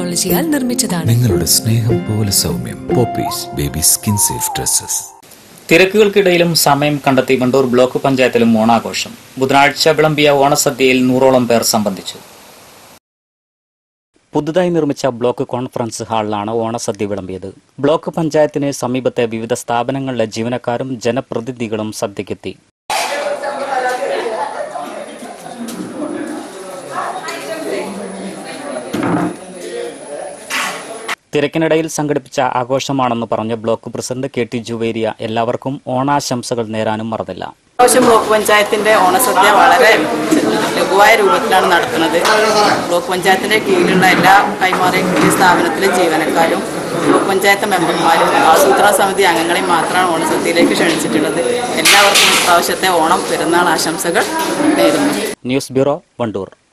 ടെക്നോളജിയാൽ നിർമ്മിച്ചതാണ് നിങ്ങളുടെ സ്നേഹം പോലെ സൗമ്യം Popees baby skin safe dresses തിരക്കുകൾക്കിടയിലും സമയം കണ്ടെത്തി വണ്ടൂർ ബ്ലോക്ക് പഞ്ചായത്തിലും ഓണാഘോഷം ബുധനാഴ്ച വിളമ്പിയ ഓണസദ്യയിൽ നൂറോളം പേർ സംബന്ധിച്ചു പുതുതായി നിർമ്മിച്ച ബ്ലോക്ക് കോൺഫറൻസ് ഹാളിലാണ് ഓണസദ്യ വിളമ്പിയത് ബ്ലോക്ക് പഞ്ചായത്തിന് സമീപത്തെ വിവിധ സ്ഥാപനങ്ങളിലെ ജീവനക്കാരും ജനപ്രതിനിധികളും സദ്യക്കെത്തി തിരക്കിനിടയിൽ സംഘടിപ്പിച്ച ആഘോഷമാണെന്ന് പറഞ്ഞ block president K T Juveriya എല്ലാവർക്കും ഓണാശംസകൾ നേരാനും മറന്നില്ല പ്രാവശ്യം ബ്ലോക്ക് പഞ്ചായത്തിന്റെ ഓണസദ്യ വളരെ ലഘുവായ രൂപത്തിലാണ് നടത്തുന്നത് ബ്ലോക്ക് പഞ്ചായത്തിന്റെ കീഴിലുള്ള എല്ലാ കൈമാറിയ കീഴ് സ്ഥാപനത്തിലെ ജീവനക്കാരും ബ്ലോക്ക് പഞ്ചായത്ത് മെമ്പർമാരും ആസൂത്രണ സമിതി അംഗങ്ങളെയും മാത്രമാണ് ഓണസദ്യയിലേക്ക് ക്ഷണിച്ചിട്ടുള്ളത് എല്ലാവർക്കും പ്രാവശ്യത്തെ ഓണം പെരുന്നാൾ ആശംസകൾ നേരുന്നു ന്യൂസ് ബ്യൂറോ വണ്ടൂർ